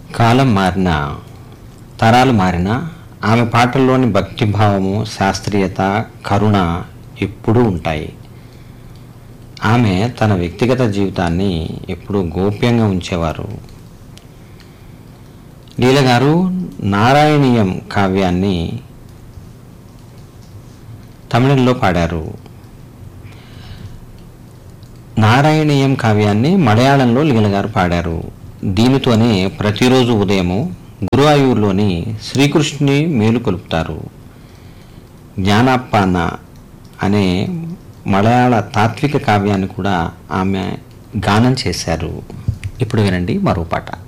కాలం మారినా తరాలు మారినా ఆమె పాటల్లోని భక్తిభావము శాస్త్రీయత కరుణ ఎప్పుడూ ఉంటాయి ఆమె తన వ్యక్తిగత జీవితాన్ని ఎప్పుడూ గోప్యంగా ఉంచేవారు లీల గారు నారాయణీయం కావ్యాన్ని తమిళంలో పాడారు నారాయణీయం కావ్యాన్ని మలయాళంలో లీల గారు పాడారు దీనితోనే ప్రతిరోజు ఉదయము గురువాయూరులోని శ్రీకృష్ణుని మేలు కొలుపుతారు జ్ఞానాప్పాన అనే మలయాళ తాత్విక కావ్యాన్ని కూడా ఆమె గానం చేశారు ఇప్పుడు వినండి మరో పాట